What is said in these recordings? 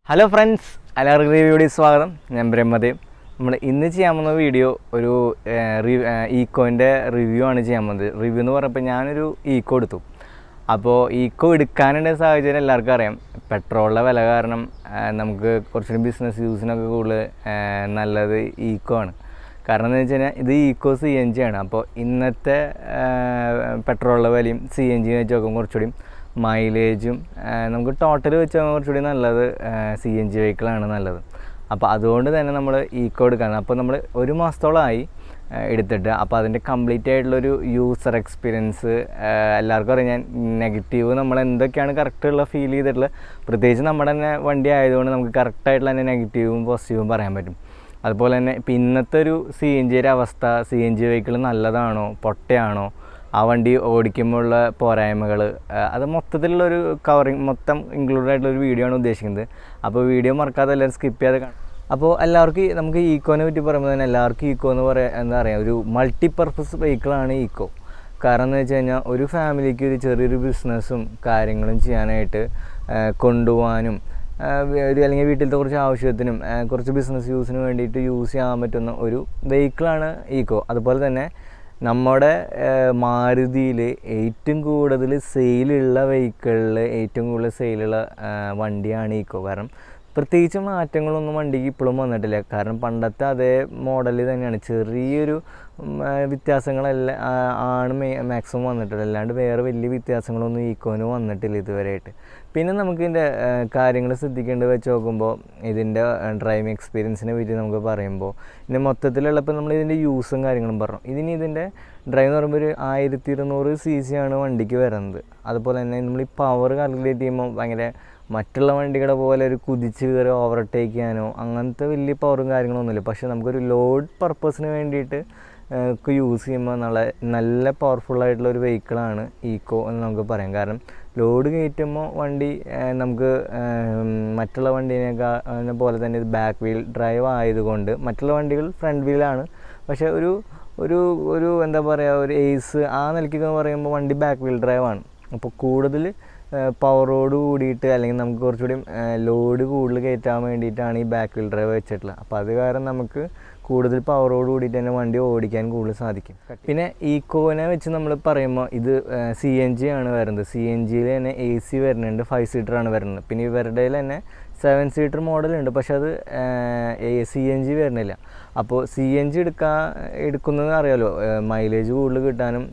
Hello friends എല്ലാവർക്കും റിവ്യൂടി സ്വാഗതം ഞാൻ ബ്രഹ്മദേവ് നമ്മൾ ഇന്ന് ചെയ്യാൻ പോകുന്ന വീഡിയോ ഒരു ഈക്കോൻ്റെ റിവ്യൂ ആണ് ചെയ്യാൻ പോകുന്നത് റിവ്യൂ എന്ന് പറഞ്ഞപ്പോൾ ഞാനൊരു ഈക്കോ എടുത്തു അപ്പോൾ ഈക്കോ എടുക്കാനുള്ള സാഹചര്യം എല്ലാവർക്കും അറിയാം പെട്രോളിൻ്റെ വില കാരണം ആ, നമുക്ക് കുറച്ചുകൂടി ബിസിനസ് യൂസിനൊക്കെ കൂടുതൽ ആ, നല്ലത് ഈക്കോ ആണ് കാരണം എന്ന് വെച്ച് കഴിഞ്ഞാൽ ഇത് ഈക്കോ സി എൻ ജി ആണ് അപ്പോൾ ഇന്നത്തെ പെട്രോളിൻ്റെ വിലയും സി എൻ ജി വെച്ച് നോക്കുമ്പോൾ കുറച്ചുകൂടി മൈലേജും നമുക്ക് ടോട്ടൽ വെച്ച് നോക്കുമ്പോൾ കുറച്ചുകൂടി നല്ലത് സി എൻ ജി വെഹിക്കിളാണ് നല്ലത് അപ്പോൾ അതുകൊണ്ട് തന്നെ നമ്മൾ ഈക്കോ എടുക്കാണ് അപ്പോൾ നമ്മൾ ഒരു മാസത്തോളമായി ആ, എടുത്തിട്ട് അപ്പോൾ അതിൻ്റെ കംപ്ലീറ്റ് ആയിട്ടുള്ളൊരു യൂസർ എക്സ്പീരിയൻസ് എല്ലാവർക്കും അറിയാം ഞാൻ നെഗറ്റീവ് നമ്മൾ എന്തൊക്കെയാണ് കറക്റ്റുള്ള ഫീൽ ചെയ്തിട്ടുള്ളത് പ്രത്യേകിച്ച് നമ്മുടെ തന്നെ വണ്ടി ആയതുകൊണ്ട് നമുക്ക് കറക്റ്റായിട്ടുള്ള തന്നെ നെഗറ്റീവും പോസിറ്റീവും പറയാൻ പറ്റും അതുപോലെ തന്നെ ഇപ്പം ഇന്നത്തെ ഒരു സി എൻ ജിയുടെ അവസ്ഥ സി എൻ ജി വെഹിക്കിൾ നല്ലതാണോ പൊട്ടയാണോ ആ വണ്ടി ഓടിക്കുമ്പോഴുള്ള പോരായ്മകൾ അത് മൊത്തത്തിലുള്ളൊരു കവറിങ് മൊത്തം ഇൻക്ലൂഡ് ആയിട്ടുള്ള ഒരു വീഡിയോ ആണ് ഉദ്ദേശിക്കുന്നത് അപ്പോൾ വീഡിയോ മറക്കാതെ എല്ലാവരും സ്കിപ്പ് ചെയ്യാതെ കാണാം അപ്പോൾ എല്ലാവർക്കും ഈ- നമുക്ക് ഈക്കോനെ പറ്റി പറയുമ്പോൾ തന്നെ എല്ലാവർക്കും ഈക്കോ എന്ന് പറയാ എന്താ പറയുക ഒരു മൾട്ടി പർപ്പസ് വെഹിക്കിളാണ് ഈക്കോ കാരണം എന്ന് വെച്ച് കഴിഞ്ഞാൽ ഒരു ഫാമിലിക്ക് ഒരു ചെറിയൊരു ബിസിനസ്സും കാര്യങ്ങളും ചെയ്യാനായിട്ട് ആ, കൊണ്ടുപോകാനും ആ, വേ- ഒരു അല്ലെങ്കിൽ വീട്ടിലത്തെ കുറച്ച് ആവശ്യത്തിനും ആ, കുറച്ച് ബിസിനസ് യൂസിന് വേണ്ടിയിട്ട് യൂസ് ചെയ്യാൻ പറ്റുന്ന ഒരു വെഹിക്കിളാണ് ഈക്കോ അതുപോലെ തന്നെ നമ്മുടെ മാരുതിയിൽ ഏറ്റവും കൂടുതൽ സെയിലുള്ള വെഹിക്കിളിൽ ഏറ്റവും കൂടുതൽ സെയിലുള്ള വണ്ടിയാണ് ഈക്കോ കാരണം പ്രത്യേകിച്ച് മാറ്റങ്ങളൊന്നും വണ്ടിക്ക് ഇപ്പോഴും വന്നിട്ടില്ല കാരണം പണ്ടത്തെ അതേ മോഡൽ തന്നെയാണ് ചെറിയൊരു ഉം, ആ, വ്യത്യാസങ്ങളെല്ലാം ആ, ആണ് മാക്സിമം വന്നിട്ടുള്ളത് അല്ലാണ്ട് വേറെ വലിയ വ്യത്യാസങ്ങളൊന്നും ഈക്കോന് വന്നിട്ടില്ല ഇതുവരെയായിട്ട് പിന്നെ നമുക്ക് ഇതിൻ്റെ കാര്യങ്ങൾ ശ്രദ്ധിക്കേണ്ടത് വെച്ച് നോക്കുമ്പോൾ ഇതിൻ്റെ ഡ്രൈവിംഗ് എക്സ്പീരിയൻസിനെ പറ്റി നമുക്ക് പറയുമ്പോൾ ഇതിൻ്റെ മൊത്തത്തിലുള്ള ഇപ്പം നമ്മൾ ഇതിൻ്റെ യൂസും കാര്യങ്ങളും പറഞ്ഞു ഇതിന് ഇതിൻ്റെ ഡ്രൈവ് എന്ന് പറയുമ്പോൾ ഒരു ആയിരത്തി ഇരുന്നൂറ് സി സി ആണ് വണ്ടിക്ക് വരുന്നത് അതുപോലെ തന്നെ നമ്മൾ ഈ പവർ കാൽക്കുലേറ്റ് ചെയ്യുമ്പോൾ ഭയങ്കര മറ്റുള്ള വണ്ടികളെ പോലെ ഒരു കുതിച്ച് കയറി ഓവർടേക്ക് ചെയ്യാനോ അങ്ങനത്തെ വലിയ പവറും കാര്യങ്ങളൊന്നുമില്ല പക്ഷേ നമുക്കൊരു ലോഡ് പർപ്പസിന് വേണ്ടിയിട്ട് ഒക്കെ യൂസ് ചെയ്യുമ്പോൾ നല്ല നല്ല പവർഫുൾ ആയിട്ടുള്ള ഒരു വെഹിക്കിളാണ് ഈക്കോ എന്ന് നമുക്ക് പറയാം കാരണം ലോഡ് കയറ്റുമ്പോൾ വണ്ടി ആ, നമുക്ക് ആ, മറ്റുള്ള വണ്ടീനേക്കാൾ പോലെ തന്നെ ഇത് ബാക്ക് വീൽ ഡ്രൈവ് ആയതുകൊണ്ട് മറ്റുള്ള വണ്ടികൾ ഫ്രണ്ട് വീലാണ് പക്ഷേ ഒരു ഒരു ഒരു എന്താ പറയുക ഒരു എയ്സ് ആ നിലയ്ക്കൊക്കെ പറയുമ്പോൾ വണ്ടി ബാക്ക് വീൽ ഡ്രൈവ് ആണ് അപ്പോൾ കൂടുതൽ പവറോട് കൂടിയിട്ട് അല്ലെങ്കിൽ നമുക്ക് കുറച്ചുകൂടി ലോഡ് കൂടുതൽ കയറ്റാൻ വേണ്ടിയിട്ടാണ് ഈ ബാക്ക് വീൽ ഡ്രൈവ് വെച്ചിട്ടുള്ളത് അപ്പോൾ അത് കാരണം നമുക്ക് കൂടുതൽ പവറോട് കൂടിയിട്ട് തന്നെ വണ്ടി ഓടിക്കാൻ കൂടുതൽ സാധിക്കും പിന്നെ ഈക്കോനെ വെച്ച് നമ്മൾ പറയുമ്പോൾ ഇത് സി എൻ ജി ആണ് വരുന്നത് സി എൻ ജിയിൽ തന്നെ എ സി വരുന്നുണ്ട് ഫൈവ് സീറ്റർ ആണ് വരുന്നത് പിന്നെ ഇവരുടെ തന്നെ സെവൻ സീറ്റർ മോഡലുണ്ട് പക്ഷെ അത് സി എൻ ജി വരുന്നില്ല അപ്പോൾ സി എൻ ജി എടുക്കാൻ എടുക്കുന്നത് അറിയാലോ മൈലേജ് കൂടുതൽ കിട്ടാനും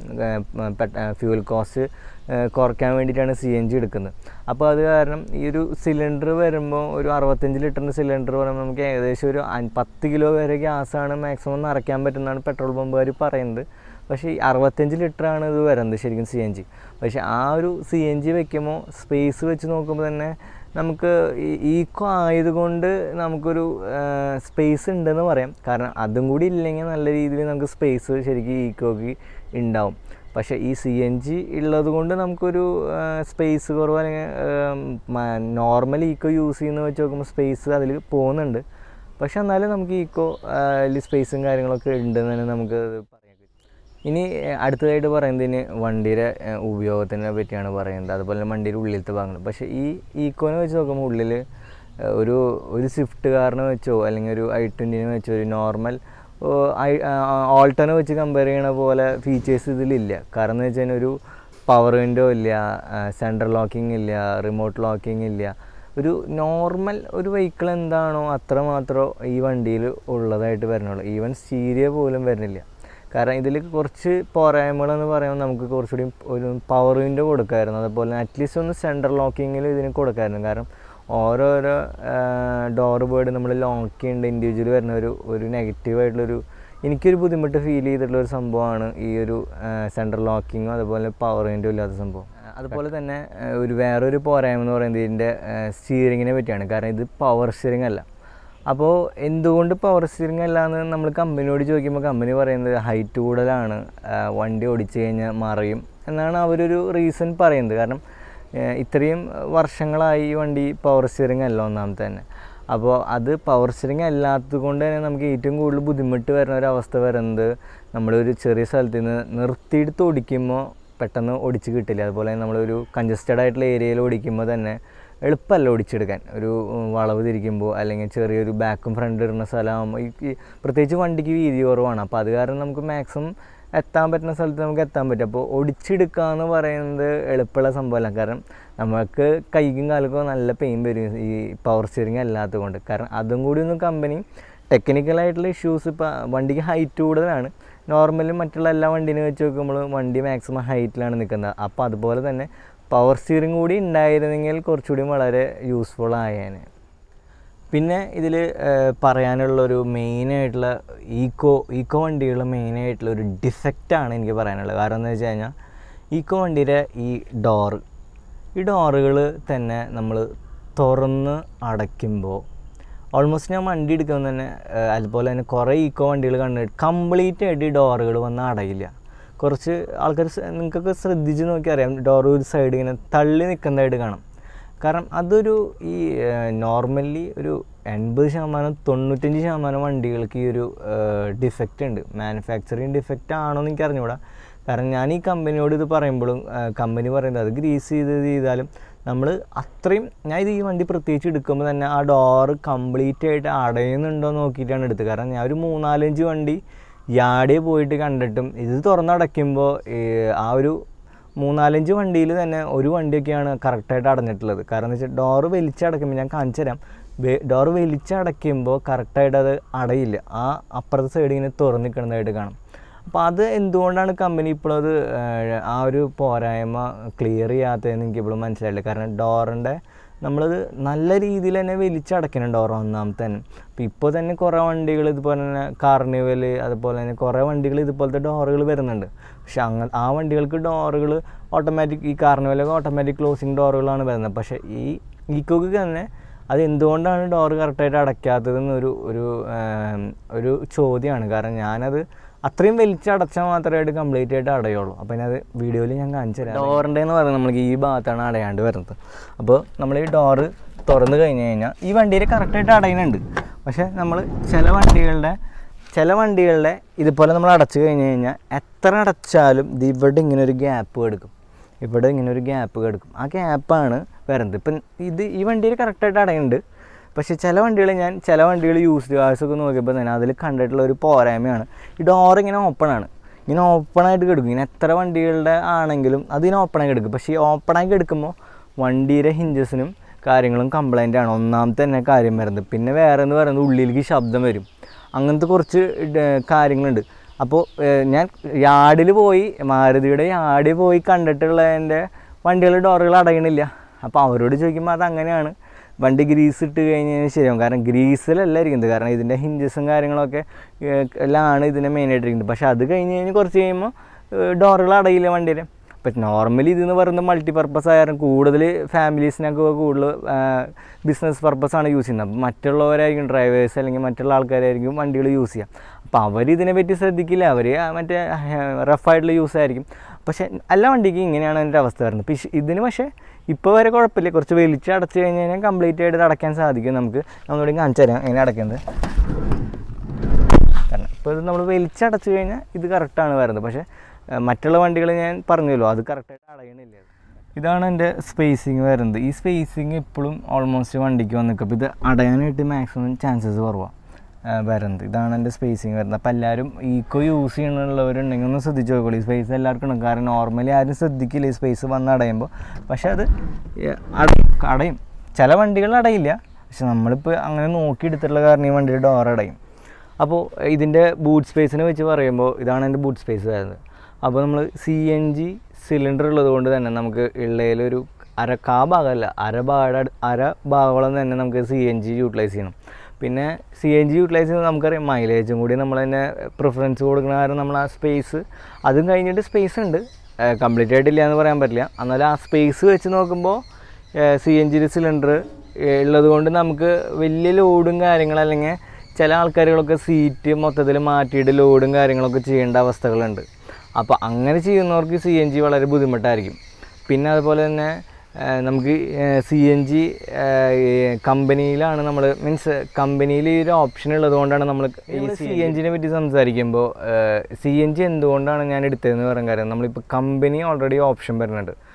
ഫ്യൂൽ കോസ്റ്റ് കുറയ്ക്കാൻ വേണ്ടിയിട്ടാണ് സി എൻ ജി എടുക്കുന്നത് അപ്പോൾ അത് കാരണം ഈ ഒരു സിലിണ്ടർ വരുമ്പോൾ ഒരു അറുപത്തഞ്ച് ലിറ്ററിൻ്റെ സിലിണ്ടർ പറയുമ്പോൾ നമുക്ക് ഏകദേശം ഒരു അൻ- പത്ത് കിലോ വരെ ഗ്യാസാണ് മാക്സിമം നിറയ്ക്കാൻ പറ്റുന്നതാണ് പെട്രോൾ പമ്പുകാർ പറയുന്നത് പക്ഷേ ഈ അറുപത്തഞ്ച് ലിറ്ററാണ് ഇത് വരുന്നത് ശരിക്കും സി എൻ ജി പക്ഷേ ആ ഒരു സി എൻ ജി വെക്കുമ്പോൾ സ്പേസ് വെച്ച് നോക്കുമ്പോൾ തന്നെ നമുക്ക് ഈ ഈക്കോ ആയതുകൊണ്ട് നമുക്കൊരു സ്പേസ് ഉണ്ടെന്ന് പറയാം കാരണം അതും കൂടി ഇല്ലെങ്കിൽ നല്ല രീതിയിൽ നമുക്ക് സ്പേസ് ശരിക്കും ഈക്കോക്ക് ഉണ്ടാവും പക്ഷേ ഈ സി എൻ ജി ഉള്ളത് കൊണ്ട് നമുക്കൊരു സ്പേസ് കുറവ് അല്ലെങ്കിൽ നോർമൽ ഈക്കോ യൂസ് ചെയ്യുന്ന വെച്ച് നോക്കുമ്പോൾ സ്പേസ് അതിൽ പോകുന്നുണ്ട് പക്ഷെ എന്നാലും നമുക്ക് ഈക്കോ സ്പേസും കാര്യങ്ങളൊക്കെ ഉണ്ടെന്ന് തന്നെ നമുക്ക് അത് പറയാൻ പറ്റും ഇനി ഏഹ്, അടുത്തതായിട്ട് പറയുന്നതിന് വണ്ടിയുടെ ഏഹ്, ഉപയോഗത്തിനെ പറ്റിയാണ് പറയുന്നത് അതുപോലെ തന്നെ വണ്ടിയുടെ ഉള്ളിലത്തെ ഭാഗങ്ങൾ പക്ഷേ ഈ ഈക്കോനെ വെച്ച് നോക്കുമ്പോൾ ഉള്ളിൽ ഏഹ്, ഒരു ഒരു സ്വിഫ്റ്റ് കാറിനെ വെച്ചോ അല്ലെങ്കിൽ ഒരു ഐ ട്വൻറ്റിനെ വെച്ചോ ഒരു നോർമൽ ഓൾട്ടനെ വെച്ച് കമ്പയർ ചെയ്യണ പോലെ ഫീച്ചേഴ്സ് ഇതിലില്ല കാരണം എന്ന് വെച്ച് കഴിഞ്ഞാൽ ഒരു പവർ വിൻഡോ ഇല്ല സെൻട്രൽ ലോക്കിംഗ് ഇല്ല റിമോട്ട് ലോക്കിംഗ് ഇല്ല ഒരു നോർമൽ ഒരു വെഹിക്കിൾ എന്താണോ അത്ര മാത്രമേ ഈ വണ്ടിയിൽ ഉള്ളതായിട്ട് വരണുള്ളൂ ഈവൻ സ്റ്റീരിയ പോലും വരുന്നില്ല കാരണം ഇതിൽ കുറച്ച് പോരായ്മകളെന്ന് പറയുമ്പോൾ നമുക്ക് കുറച്ചുകൂടി ഒരു പവർ വിൻഡോ കൊടുക്കാമായിരുന്നു അതുപോലെ അറ്റ്ലീസ്റ്റ് ഒന്ന് സെൻട്രൽ ലോക്കിങ്ങിൽ ഇതിന് കൊടുക്കാമായിരുന്നു കാരണം ഓരോരോ ഡോർ ബേർഡ് നമ്മൾ ലോക്ക് ചെയ്യേണ്ട ഇൻഡിവിജ്വൽ വരുന്ന ഒരു ഒരു നെഗറ്റീവായിട്ടുള്ളൊരു എനിക്കൊരു ബുദ്ധിമുട്ട് ഫീൽ ചെയ്തിട്ടുള്ള ഒരു സംഭവമാണ് ഈ ഒരു സെൻട്രൽ ലോക്കിങ്ങും അതുപോലെ പവർ വിൻഡോ ഇല്ലാത്ത സംഭവം അതുപോലെ തന്നെ ആ, ഒരു വേറൊരു പോരായ്മ എന്ന് പറയുന്നത് ഇതിൻ്റെ സ്റ്റിയറിങ്ങിനെ പറ്റിയാണ് കാരണം ഇത് പവർ സ്റ്റിയറിംഗ് അല്ല അപ്പോൾ എന്തുകൊണ്ട് പവർ സ്റ്റിയറിംഗ് അല്ല എന്ന് നമ്മൾ കമ്പനിയോട് ചോദിക്കുമ്പോൾ കമ്പനി പറയുന്നത് ഹൈറ്റ് കൂടുതലാണ് ആ, വണ്ടി ഓടിച്ചു കഴിഞ്ഞാൽ മറിയും എന്നാണ് അവരൊരു റീസൺ പറയുന്നത് കാരണം ഏഹ്, ഇത്രയും വർഷങ്ങളായി ഈ വണ്ടി പവർ സ്റ്റിയറിംഗ് അല്ല ഒന്നാമത്തെ തന്നെ അപ്പോൾ അത് പവർ സ്റ്റിയറിംഗ് അല്ലാത്തത് കൊണ്ട് തന്നെ നമുക്ക് ഏറ്റവും കൂടുതൽ ബുദ്ധിമുട്ട് വരുന്ന ഒരു അവസ്ഥ വരുന്നത് നമ്മളൊരു ചെറിയ സ്ഥലത്ത് നിന്ന് നിർത്തിയെടുത്ത് ഓടിക്കുമ്പോൾ പെട്ടെന്ന് ഓടിച്ച് കിട്ടില്ല അതുപോലെ നമ്മളൊരു കൺജസ്റ്റഡ് ആയിട്ടുള്ള ഏരിയയിൽ ഓടിക്കുമ്പോൾ തന്നെ എളുപ്പമല്ല ഓടിച്ചെടുക്കാൻ ഒരു ഉം, വളവ് തിരിക്കുമ്പോൾ അല്ലെങ്കിൽ ചെറിയൊരു ബാക്കും ഫ്രണ്ട് ഇടുന്ന സ്ഥലമാകുമ്പോൾ ഈ ഈ പ്രത്യേകിച്ച് വണ്ടിക്ക് വീതി കുറവാണ് അപ്പോൾ അത് കാരണം നമുക്ക് മാക്സിമം എത്താൻ പറ്റുന്ന സ്ഥലത്ത് നമുക്ക് എത്താൻ പറ്റും അപ്പോൾ ഒടിച്ചെടുക്കുക എന്ന് പറയുന്നത് എളുപ്പമുള്ള സംഭവമല്ല കാരണം നമുക്ക് കൈക്കും കാലൊക്കെ നല്ല പെയിൻ വരും ഈ പവർ സ്റ്റിയറിംഗ് അല്ലാത്തത് കൊണ്ട് കാരണം അതും കൂടി ഒന്ന് കമ്പനി ടെക്നിക്കലായിട്ടുള്ള ഇഷ്യൂസ് ഇപ്പോൾ വണ്ടിക്ക് ഹൈറ്റ് കൂടുതലാണ് നോർമലി മറ്റുള്ള എല്ലാ വണ്ടീനെ വെച്ച് നോക്കുമ്പോൾ വണ്ടി മാക്സിമം ഹൈറ്റിലാണ് നിൽക്കുന്നത് അപ്പോൾ അതുപോലെ തന്നെ പവർ സ്റ്റിയറിംഗ് കൂടി ഉണ്ടായിരുന്നെങ്കിൽ കുറച്ചുകൂടി വളരെ യൂസ്ഫുൾ ആയേനെ പിന്നെ ഇതിൽ പറയാനുള്ളൊരു മെയിനായിട്ടുള്ള ഈക്കോ ഈക്കോ വണ്ടികളുടെ മെയിനായിട്ടുള്ള ഒരു ഡിഫക്റ്റാണ് എനിക്ക് പറയാനുള്ളത് കാരണം എന്ന് വെച്ച് കഴിഞ്ഞാൽ ഈക്കോ വണ്ടിയുടെ ഈ ഡോറ് ഈ ഡോറുകൾ തന്നെ നമ്മൾ തുറന്ന് അടയ്ക്കുമ്പോൾ ഓൾമോസ്റ്റ് ഞാൻ വണ്ടി എടുക്കുമ്പോൾ തന്നെ ഏഹ്, അതുപോലെ തന്നെ കുറേ ഈക്കോ വണ്ടികൾ കണ്ടിട്ട് കംപ്ലീറ്റ് ആയിട്ട് ഈ ഡോറുകൾ വന്ന് അടയില്ല കുറച്ച് ആൾക്കാർ നിങ്ങൾക്കൊക്കെ ശ്രദ്ധിച്ച് നോക്കി അറിയാം ഡോർ ഒരു സൈഡ് ഇങ്ങനെ തള്ളി നിൽക്കുന്നതായിട്ട് കാണാം കാരണം അതൊരു ഈ നോർമലി ഒരു എൺപത് ശതമാനം തൊണ്ണൂറ്റഞ്ച് ശതമാനം വണ്ടികൾക്ക് ഈ ഒരു ഡിഫക്റ്റ് ഉണ്ട് മാനുഫാക്ചറിങ് ഡിഫക്റ്റ് ആണോ എന്ന് എനിക്ക് അറിഞ്ഞുകൂടാ കാരണം ഞാൻ ഈ കമ്പനിയോട് ഇത് പറയുമ്പോഴും കമ്പനി പറയുന്നത് അത് ഗ്രീസ് ചെയ്ത് ഇത് ചെയ്താലും നമ്മൾ അത്രയും ഞാൻ ഇത് ഈ വണ്ടി പ്രത്യേകിച്ച് എടുക്കുമ്പോൾ തന്നെ ആ ഡോറ് കംപ്ലീറ്റ് ആയിട്ട് അടയുന്നുണ്ടോ എന്ന് നോക്കിയിട്ടാണ് എടുത്തത് കാരണം ഞാൻ ഒരു മൂന്നാലഞ്ച് വണ്ടി യാർഡിൽ പോയിട്ട് കണ്ടിട്ടും ഇത് തുറന്നടയ്ക്കുമ്പോൾ ആ ഒരു മൂന്നാലഞ്ച് വണ്ടിയിൽ തന്നെ ഒരു വണ്ടിയൊക്കെയാണ് കറക്റ്റായിട്ട് അടഞ്ഞിട്ടുള്ളത് കാരണം എന്ന് വെച്ചാൽ ഡോറ് വലിച്ചടയ്ക്കുമ്പോൾ ഞാൻ കാണിച്ചു തരാം ഡോറ് വലിച്ചടയ്ക്കുമ്പോൾ കറക്റ്റായിട്ട് അത് അടയില്ല ആ അപ്പുറത്തെ സൈഡ് ഇങ്ങനെ തുറന്ന് നിൽക്കുന്നതായിട്ട് കാണും അപ്പോൾ അത് എന്തുകൊണ്ടാണ് കമ്പനി ഇപ്പോൾ അത് ഏഹ്, ആ ഒരു പോരായ്മ ക്ലിയർ ചെയ്യാത്തതെന്ന് എനിക്ക് ഇപ്പോഴും മനസ്സിലായില്ല കാരണം ഡോറിൻ്റെ നമ്മളത് നല്ല രീതിയിൽ തന്നെ വലിച്ചടയ്ക്കണം ഡോർ ഒന്നാമത്തെ തന്നെ അപ്പോൾ ഇപ്പോൾ തന്നെ കുറേ വണ്ടികൾ ഇതുപോലെ തന്നെ കാർണിവൽ അതുപോലെ തന്നെ കുറേ വണ്ടികൾ ഇതുപോലത്തെ ഡോറുകൾ വരുന്നുണ്ട് പക്ഷെ അങ്ങ ആ വണ്ടികൾക്ക് ഡോറുകൾ ഓട്ടോമാറ്റിക് ഈ കാർണിവലൊക്കെ ഓട്ടോമാറ്റിക് ക്ലോസിങ് ഡോറുകളാണ് വരുന്നത് പക്ഷേ ഈ ഈക്കോക്ക് തന്നെ അത് എന്തുകൊണ്ടാണ് ഡോറ് കറക്റ്റായിട്ട് അടയ്ക്കാത്തതെന്നൊരു ഒരു ആം, ഒരു ചോദ്യമാണ് കാരണം ഞാനത് അത്രയും വലിച്ചടച്ചാൽ മാത്രമായിട്ട് കംപ്ലീറ്റ് ആയിട്ട് അടയുള്ളൂ അപ്പോൾ ഞാൻ അത് വീഡിയോയിൽ ഞാൻ കാണിച്ചു തരാം ഡോറിൻ്റെ എന്ന് പറയുന്നത് നമ്മൾക്ക് ഈ ഭാഗത്താണ് അടയാണ്ട് വരുന്നത് അപ്പോൾ നമ്മൾ ഈ ഡോറ് തുറന്നു കഴിഞ്ഞ് കഴിഞ്ഞാൽ ഈ വണ്ടിയിൽ കറക്റ്റായിട്ട് അടയുന്നുണ്ട് പക്ഷേ നമ്മൾ ചില വണ്ടികളുടെ ചില വണ്ടികളുടെ ഇതുപോലെ നമ്മൾ അടച്ചു കഴിഞ്ഞ് കഴിഞ്ഞാൽ എത്ര അടച്ചാലും ഇത് ഇവിടെ ഇങ്ങനെ ഒരു ഗ്യാപ്പ് കിടക്കും ഇവിടെ ഇങ്ങനെ ഒരു ഗ്യാപ്പ് കിടക്കും ആ ഗ്യാപ്പാണ് വരുന്നത് ഇപ്പം ഇത് ഈ വണ്ടിയിൽ കറക്റ്റായിട്ട് അടയുന്നുണ്ട് പക്ഷേ ചില വണ്ടികൾ ഞാൻ ചില വണ്ടികൾ യൂസ്ഡ് കാഴ്സ് ഒക്കെ നോക്കിയപ്പോൾ തന്നെ അതിൽ കണ്ടിട്ടുള്ള ഒരു പോരായ്മയാണ് ഈ ഡോർ ഇങ്ങനെ ഓപ്പൺ ആണ് ഇങ്ങനെ ഓപ്പണായിട്ട് കിടക്കും ഇങ്ങനെ എത്ര വണ്ടികളുടെ ആണെങ്കിലും അതിന് ഓപ്പണായി കിടക്കും പക്ഷേ ഈ ഓപ്പണായി കിടക്കുമ്പോൾ വണ്ടിയുടെ ഹിഞ്ചസിനും കാര്യങ്ങളും കംപ്ലൈൻ്റ് ആണ് ഒന്നാമത്തെ തന്നെ കാര്യം വരുന്നത് പിന്നെ വേറെ എന്ന് പറയുന്നത് ഉള്ളിലേക്ക് ശബ്ദം വരും അങ്ങനത്തെ കുറച്ച് ഡ- കാര്യങ്ങളുണ്ട് അപ്പോൾ ഏഹ്, ഞാൻ യാർഡിൽ പോയി മാരുതിയുടെ യാർഡിൽ പോയി കണ്ടിട്ടുള്ളതിൻ്റെ വണ്ടികളുടെ ഡോറുകൾ അടയണില്ല അപ്പോൾ അവരോട് ചോദിക്കുമ്പോൾ അത് അങ്ങനെയാണ് വണ്ടി ഗ്രീസ് ഇട്ട് കഴിഞ്ഞാൽ ശരിയാവും കാരണം ഗ്രീസിലല്ല ഇരിക്കുന്നത് കാരണം ഇതിൻ്റെ ഹിഞ്ചസും കാര്യങ്ങളൊക്കെ ഏഹ്, എല്ലാമാണ് ഇതിനെ മെയിനായിട്ടിരിക്കുന്നത് പക്ഷേ അത് കഴിഞ്ഞ് കഴിഞ്ഞ് കുറച്ച് കഴിയുമ്പോൾ ഡോറുകൾ അടയില്ല വണ്ടിയുടെ അപ്പം നോർമലി ഇതെന്ന് പറയുന്നത് മൾട്ടി പർപ്പസ് ആയാലും കൂടുതൽ ഫാമിലീസിനൊക്കെ കൂടുതൽ ബിസിനസ് പർപ്പസാണ് യൂസ് ചെയ്യുന്നത് അപ്പം മറ്റുള്ളവരായിരിക്കും ഡ്രൈവേഴ്സ് അല്ലെങ്കിൽ മറ്റുള്ള ആൾക്കാരായിരിക്കും വണ്ടികൾ യൂസ് ചെയ്യുക അപ്പോൾ അവർ ഇതിനെ പറ്റി ശ്രദ്ധിക്കില്ല അവർ മറ്റേ റഫായിട്ടുള്ള യൂസ് ആയിരിക്കും പക്ഷേ എല്ലാ വണ്ടിക്കും ഇങ്ങനെയാണ് അതിൻ്റെ അവസ്ഥ വരുന്നത് പക്ഷേ ഇതിന് പക്ഷേ ഇപ്പോൾ വരെ കുഴപ്പമില്ല കുറച്ച് വലിച്ച് അടച്ചു കഴിഞ്ഞ് കഴിഞ്ഞാൽ കംപ്ലീറ്റ് ആയിട്ട് ഇത് അടയ്ക്കാൻ സാധിക്കും നമുക്ക് നമ്മളോട് കാണിച്ചു തരാം എങ്ങനെ അടയ്ക്കുന്നത് കാരണം ഇപ്പോൾ ഇത് നമ്മൾ വലിച്ചടച്ചു കഴിഞ്ഞാൽ ഇത് കറക്റ്റാണ് വരുന്നത് പക്ഷേ ഏഹ്, മറ്റുള്ള വണ്ടികൾ ഞാൻ പറഞ്ഞല്ലോ അത് കറക്റ്റായിട്ട് അടയണില്ല ഇതാണ് എൻ്റെ സ്പേസിങ് വരുന്നത് ഈ സ്പേസിങ് ഇപ്പോഴും ഓൾമോസ്റ്റ് വണ്ടിക്ക് വന്നിക്കും അപ്പോൾ ഇത് അടയാനായിട്ട് മാക്സിമം ചാൻസസ് കുറവാണ് വരുന്നത് ഇതാണ് എൻ്റെ സ്പേസിങ് വരുന്നത് അപ്പോൾ എല്ലാവരും ഈക്കോ യൂസ് ചെയ്യണുള്ളവരുണ്ടെങ്കിൽ ഒന്ന് ശ്രദ്ധിച്ച് നോക്കുള്ളൂ ഈ സ്പേസ് എല്ലാവർക്കും ഉണ്ട് കാരണം നോർമലി ആരും ശ്രദ്ധിക്കില്ല ഈ സ്പേസ് വന്ന് അടയുമ്പോൾ പക്ഷേ അത് ഏഹ്, അടയും അടയും ചില വണ്ടികൾ അടയില്ല പക്ഷെ നമ്മളിപ്പോൾ അങ്ങനെ നോക്കിയെടുത്തിട്ടുള്ള കാരണം ഈ വണ്ടിയുടെ ഡോർ അടയും അപ്പോൾ ഇതിൻ്റെ ബൂട്ട് സ്പേസിനെ വെച്ച് പറയുമ്പോൾ ഇതാണ് എൻ്റെ ബൂട്ട് സ്പേസ് വരുന്നത് അപ്പോൾ നമ്മൾ സി എൻ ജി സിലിണ്ടർ ഉള്ളത് കൊണ്ട് തന്നെ നമുക്ക് ഉള്ളതിലൊരു അര കാ ഭാഗമല്ല അര ഭാഗ അര ഭാഗോളം തന്നെ നമുക്ക് സി എൻ ജി യൂട്ടിലൈസ് ചെയ്യണം പിന്നെ സി എൻ ജി യൂട്ടിലൈസ് ചെയ്യുന്നത് നമുക്കറിയാം മൈലേജും കൂടി നമ്മൾ തന്നെ പ്രിഫറൻസ് കൊടുക്കുന്ന കാരണം നമ്മൾ ആ സ്പേസ് അതും കഴിഞ്ഞിട്ട് സ്പേസ് ഉണ്ട് കംപ്ലീറ്റ് ആയിട്ടില്ല എന്ന് പറയാൻ പറ്റില്ല എന്നാൽ ആ സ്പേസ് വെച്ച് നോക്കുമ്പോൾ സി എൻ ജി സിലിണ്ടർ ഉള്ളത് കൊണ്ട് നമുക്ക് വലിയ ലോഡും കാര്യങ്ങളും അല്ലെങ്കിൽ ചില ആൾക്കാരുകളൊക്കെ സീറ്റ് മൊത്തത്തിൽ മാറ്റിയിട്ട് ലോഡും കാര്യങ്ങളൊക്കെ ചെയ്യേണ്ട അവസ്ഥകളുണ്ട് അപ്പോൾ അങ്ങനെ ചെയ്യുന്നവർക്ക് സി എൻ ജി വളരെ ബുദ്ധിമുട്ടായിരിക്കും പിന്നെ അതുപോലെ തന്നെ ആ, നമുക്ക് സി എൻ ജി കമ്പനിയിലാണ് നമ്മൾ മീൻസ് കമ്പനിയിൽ ഈ ഒരു ഓപ്ഷൻ ഉള്ളത് കൊണ്ടാണ് നമ്മൾ ഈ സി എൻ ജിനെ പറ്റി സംസാരിക്കുമ്പോൾ സി എൻ ജി എന്തുകൊണ്ടാണ് ഞാൻ എടുത്തതെന്ന് പറയാൻ കാര്യം നമ്മളിപ്പോൾ കമ്പനി ഓൾറെഡി ഓപ്ഷൻ വരുന്നുണ്ട്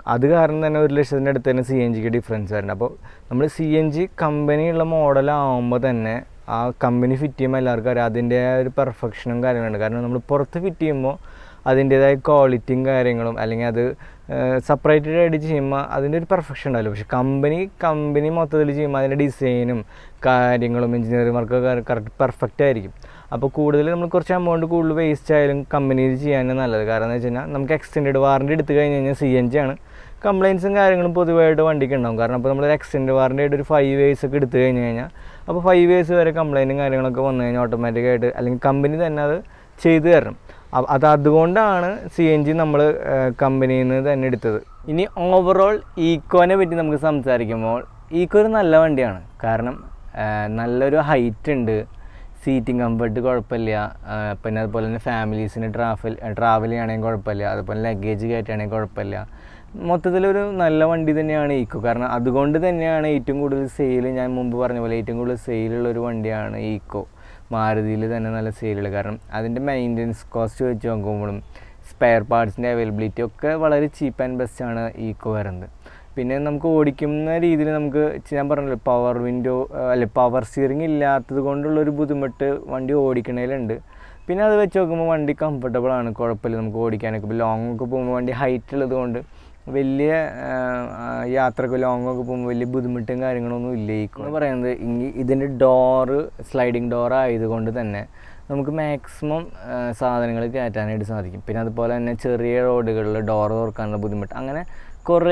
അത് കാരണം തന്നെ ഒരു ലക്ഷത്തിൻ്റെ അടുത്ത് തന്നെ സി എൻ ജിക്ക് ഡിഫറൻസ് വരുന്നുണ്ട് അപ്പോൾ നമ്മൾ സി എൻ ജി കമ്പനിയുള്ള മോഡലാകുമ്പോൾ തന്നെ ആ കമ്പനി ഫിറ്റ് ചെയ്യുമ്പോൾ എല്ലാവർക്കും അറിയാം അതിൻ്റെ ഒരു പെർഫെക്ഷനും കാര്യങ്ങളുണ്ട് കാരണം നമ്മൾ പുറത്ത് ഫിറ്റ് ചെയ്യുമ്പോൾ അതിൻ്റേതായ ക്വാളിറ്റിയും കാര്യങ്ങളും അല്ലെങ്കിൽ അത് സെപ്പറേറ്റഡ് ആയിട്ട് ചെയ്യുമ്പോൾ അതിൻ്റെ ഒരു പെർഫെക്ഷൻ ഉണ്ടാവില്ല പക്ഷെ കമ്പനി കമ്പനി മൊത്തത്തിൽ ചെയ്യുമ്പോൾ അതിൻ്റെ ഡിസൈനും കാര്യങ്ങളും എഞ്ചിനീയറിംഗ് വർക്കൊക്കെ കറക്റ്റ് പെർഫെക്റ്റ് ആയിരിക്കും അപ്പോൾ കൂടുതൽ നമ്മൾ കുറച്ച് എമൗണ്ട് കൂടുതൽ വേസ്റ്റ് ആയാലും കമ്പനിയിൽ ചെയ്യാനും നല്ലത് കാരണം എന്ന് വെച്ച് കഴിഞ്ഞാൽ നമുക്ക് എക്സ്റ്റെൻഡ് വാറണ്ടി എടുത്തു കഴിഞ്ഞ് കഴിഞ്ഞാൽ സി എൻ ജി ആണ് കംപ്ലയിൻസും കാര്യങ്ങളും പൊതുവായിട്ട് വണ്ടിക്ക് ഉണ്ടാവും കാരണം അപ്പോൾ നമ്മൾ എക്സ്റ്റെൻഡ് വാറണ്ടി ആയിട്ട് ഒരു ഫൈവ് ഇയേഴ്സ് ഒക്കെ എടുത്തു കഴിഞ്ഞ് കഴിഞ്ഞാൽ അപ്പോൾ ഫൈവ് ഇയേഴ്സ് വരെ കംപ്ലയിൻറ്റും കാര്യങ്ങളൊക്കെ വന്നു കഴിഞ്ഞാൽ ഓട്ടോമാറ്റിക്കായിട്ട് അല്ലെങ്കിൽ കമ്പനി തന്നെ അത് ചെയ്തു തരണം അ- അത് അതുകൊണ്ടാണ് സി എൻ ജി നമ്മൾ കമ്പനിയിൽ നിന്ന് തന്നെ എടുത്തത് ഇനി ഓവറോൾ ഈക്കോനെ പറ്റി നമുക്ക് സംസാരിക്കുമ്പോൾ ഈക്കോ ഒരു നല്ല വണ്ടിയാണ് കാരണം ആ, നല്ലൊരു ഹൈറ്റ് ഉണ്ട് സീറ്റിംഗ് കംഫർട്ട് കുഴപ്പമില്ല ആ, പിന്നെ അതുപോലെ തന്നെ ഫാമിലീസിന് ട്രാവൽ ട്രാവൽ ചെയ്യണമെങ്കിൽ കുഴപ്പമില്ല അതുപോലെ ലഗേജ് കയറ്റുകയാണെങ്കിൽ കുഴപ്പമില്ല മൊത്തത്തിലൊരു നല്ല വണ്ടി തന്നെയാണ് ഈക്കോ കാരണം അതുകൊണ്ട് തന്നെയാണ് ഏറ്റവും കൂടുതൽ സെയിൽ ഞാൻ മുമ്പ് പറഞ്ഞ പോലെ ഏറ്റവും കൂടുതൽ സെയിലുള്ള ഒരു വണ്ടിയാണ് ഈക്കോ മാരുതിയിൽ തന്നെ നല്ല സെയിലുള്ളത് കാരണം അതിൻ്റെ മെയിൻ്റെനൻസ് കോസ്റ്റ് വെച്ച് നോക്കുമ്പോഴും സ്പെയർ പാർട്സിൻ്റെ അവൈലബിലിറ്റി ഒക്കെ വളരെ ചീപ്പ് ആൻഡ് ബെസ്റ്റ് ആണ് ഈക്കോ വരുന്നത് പിന്നെ നമുക്ക് ഓടിക്കുന്ന രീതിയിൽ നമുക്ക് ചി- ഞാൻ പറഞ്ഞല്ലോ പവർ വിൻഡോ അല്ലെ പവർ സ്റ്റിയറിംഗ് ഇല്ലാത്തത് കൊണ്ടുള്ളൊരു ബുദ്ധിമുട്ട് വണ്ടി ഓടിക്കണേലുണ്ട് പിന്നെ അത് വെച്ച് നോക്കുമ്പോൾ വണ്ടി കംഫർട്ടബിൾ ആണ് കുഴപ്പമില്ല നമുക്ക് ഓടിക്കാനൊക്കെ ഇപ്പോൾ ലോങ് ഒക്കെ പോകുമ്പോൾ വണ്ടി ഹൈറ്റ് ഉള്ളത് കൊണ്ട് വലിയ ആ, ആ, യാത്രക്ക് ലോങ് ഒക്കെ പോകുമ്പോൾ വലിയ ബുദ്ധിമുട്ടും കാര്യങ്ങളൊന്നും ഇല്ല ഈ എന്ന് പറയുന്നത് ഇനി ഇതിൻ്റെ ഡോറ് സ്ലൈഡിങ് ഡോർ ആയതുകൊണ്ട് തന്നെ നമുക്ക് മാക്സിമം സാധനങ്ങൾ കയറ്റാനായിട്ട് സാധിക്കും പിന്നെ അതുപോലെ തന്നെ ചെറിയ റോഡുകളിൽ ഡോർ തുറക്കാനുള്ള ബുദ്ധിമുട്ട് അങ്ങനെ കുറേ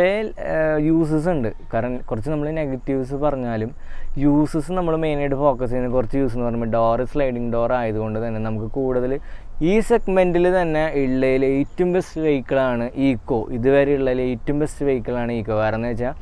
യൂസസ് ഉണ്ട് കാരണം കുറച്ച് നമ്മൾ നെഗറ്റീവ്സ് പറഞ്ഞാലും യൂസസ് നമ്മൾ മെയിനായിട്ട് ഫോക്കസ് ചെയ്യുന്ന കുറച്ച് യൂസ് എന്ന് പറയുമ്പോൾ ഡോർ സ്ലൈഡിങ് ഡോർ ആയതുകൊണ്ട് തന്നെ നമുക്ക് കൂടുതൽ ഈ സെഗ്മെൻറ്റിൽ തന്നെ ഉള്ളതിൽ ഏറ്റവും ബെസ്റ്റ് വെഹിക്കിളാണ് ഈക്കോ ഇതുവരെ ഉള്ളതിൽ ഏറ്റവും ബെസ്റ്റ് വെഹിക്കിളാണ് ഈക്കോ കാരണം എന്ന് വെച്ചാൽ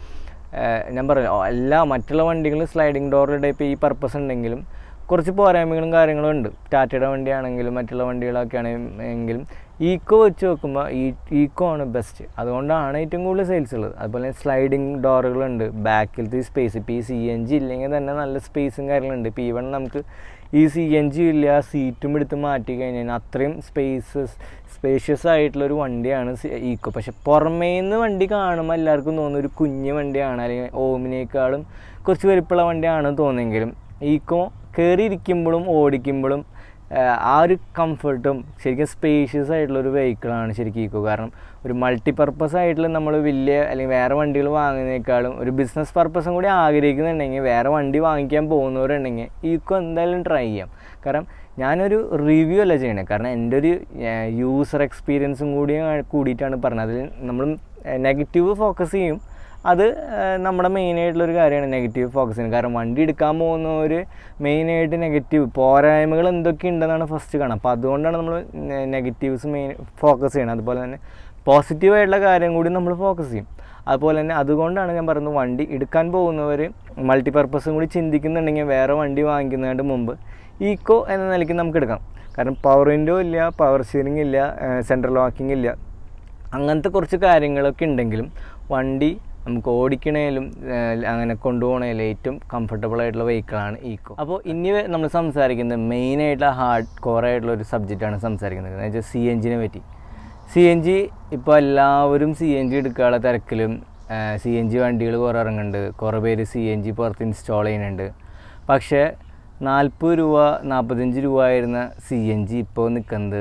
ഞാൻ പറഞ്ഞു എല്ലാ മറ്റുള്ള വണ്ടികളും സ്ലൈഡിങ് ഡോറിൻ്റെ ഇപ്പോൾ ഈ പർപ്പസ് ഉണ്ടെങ്കിലും കുറച്ച് പോരായ്മകളും കാര്യങ്ങളും ഉണ്ട് ടാറ്റയുടെ വണ്ടിയാണെങ്കിലും മറ്റുള്ള വണ്ടികളൊക്കെ ആണെങ്കിലും ഈക്കോ വെച്ച് നോക്കുമ്പോൾ ഈ ഈക്കോ ആണ് ബെസ്റ്റ് അതുകൊണ്ടാണ് ഏറ്റവും കൂടുതൽ സെയിൽസ് ഉള്ളത് അതുപോലെ സ്ലൈഡിങ് ഡോറുകളുണ്ട് ബാക്കിലത്തെ സ്പേസ് ഇപ്പോൾ ഈ സി എൻ ജി ഇല്ലെങ്കിൽ തന്നെ നല്ല സ്പേസും കാര്യങ്ങളുണ്ട് ഇപ്പോൾ ഈവൺ നമുക്ക് ഈ സി എൻ ജി ഇല്ല സീറ്റും എടുത്ത് മാറ്റി കഴിഞ്ഞാൽ അത്രയും സ്പേസസ് സ്പേഷ്യസ് ആയിട്ടുള്ളൊരു വണ്ടിയാണ് ഈക്കോ പക്ഷെ പുറമേ നിന്ന് വണ്ടി കാണുമ്പോൾ എല്ലാവർക്കും തോന്നുന്ന ഒരു കുഞ്ഞു വണ്ടിയാണ് അല്ലെങ്കിൽ ഓമിനേക്കാളും കുറച്ച് വലിപ്പമുള്ള വണ്ടിയാണെന്ന് തോന്നുമെങ്കിലും ഈക്കോ കയറിയിരിക്കുമ്പോഴും ഓടിക്കുമ്പോഴും ആഹ് ആ ഒരു കംഫർട്ടും ശരിക്കും സ്പേഷ്യസ് ആയിട്ടുള്ള ഒരു വെഹിക്കിളാണ് ശരിക്കും ഈക്കോ കാരണം ഒരു മൾട്ടിപർപ്പസ് ആയിട്ടുള്ള നമ്മൾ വലിയ അല്ലെങ്കിൽ വേറെ വണ്ടികൾ വാങ്ങുന്നതിനേക്കാളും ഒരു ബിസിനസ് പർപ്പസും കൂടി ആഗ്രഹിക്കുന്നുണ്ടെങ്കിൽ വേറെ വണ്ടി വാങ്ങിക്കാൻ പോകുന്നവരുണ്ടെങ്കിൽ ഈക്കോ എന്തായാലും ട്രൈ ചെയ്യാം കാരണം ഞാനൊരു റിവ്യൂ അല്ല ചെയ്യണേ കാരണം എൻ്റെ ഒരു യൂസർ എക്സ്പീരിയൻസും കൂടി കൂടിയിട്ടാണ് പറഞ്ഞത് അതിൽ നമ്മൾ നെഗറ്റീവ് ഫോക്കസ് ചെയ്യും അത് ഏഹ്, നമ്മുടെ മെയിനായിട്ടുള്ളൊരു കാര്യമാണ് നെഗറ്റീവ് ഫോക്കസ് ചെയ്യുന്നത് കാരണം വണ്ടി എടുക്കാൻ പോകുന്നവർ മെയിനായിട്ട് നെഗറ്റീവ് പോരായ്മകൾ എന്തൊക്കെ ഉണ്ടെന്നാണ് ഫസ്റ്റ് കാണുക അപ്പോൾ അതുകൊണ്ടാണ് നമ്മൾ നെഗറ്റീവ്സ് മെയിൻ ഫോക്കസ് ചെയ്യണം അതുപോലെ തന്നെ പോസിറ്റീവായിട്ടുള്ള കാര്യം കൂടി നമ്മൾ ഫോക്കസ് ചെയ്യും അതുപോലെ തന്നെ അതുകൊണ്ടാണ് ഞാൻ പറയുന്നത് വണ്ടി എടുക്കാൻ പോകുന്നവർ മൾട്ടിപർപ്പസും കൂടി ചിന്തിക്കുന്നുണ്ടെങ്കിൽ വേറെ വണ്ടി വാങ്ങിക്കുന്നതിന് മുമ്പ് ഈക്കോ എന്ന നിലയ്ക്ക് നമുക്ക് എടുക്കാം കാരണം പവർ വിൻഡോ ഇല്ല പവർ സ്റ്റിയറിംഗ് ഇല്ല സെൻട്രൽ ലോക്കിംഗ് ഇല്ല അങ്ങനത്തെ കുറച്ച് കാര്യങ്ങളൊക്കെ ഉണ്ടെങ്കിലും വണ്ടി നമുക്ക് ഓടിക്കണേലും ഏഹ്, അങ്ങനെ കൊണ്ടുപോകണേലും ഏറ്റവും കംഫർട്ടബിൾ ആയിട്ടുള്ള വെഹിക്കിളാണ് ഈക്കോ അപ്പോൾ ഇനി വേ- നമ്മൾ സംസാരിക്കുന്നത് മെയിനായിട്ടുള്ള ഹാർഡ് കോർ ആയിട്ടുള്ള ഒരു സബ്ജക്റ്റാണ് സംസാരിക്കുന്നത് എന്ന് വെച്ചാൽ സി എൻ ജിനെ പറ്റി സി എൻ ജി ഇപ്പോൾ എല്ലാവരും സി എൻ ജി എടുക്കാനുള്ള തിരക്കിലും സി എൻ ജി വണ്ടികൾ കുറേ ഇറങ്ങുന്നുണ്ട് കുറേ പേര് സി എൻ ജി പുറത്ത് ഇൻസ്റ്റാൾ ചെയ്യുന്നുണ്ട് പക്ഷേ നാൽപ്പത് രൂപ നാൽപ്പത്തഞ്ച് രൂപ ആയിരുന്ന സി എൻ ജി ഇപ്പോൾ നിൽക്കുന്നത്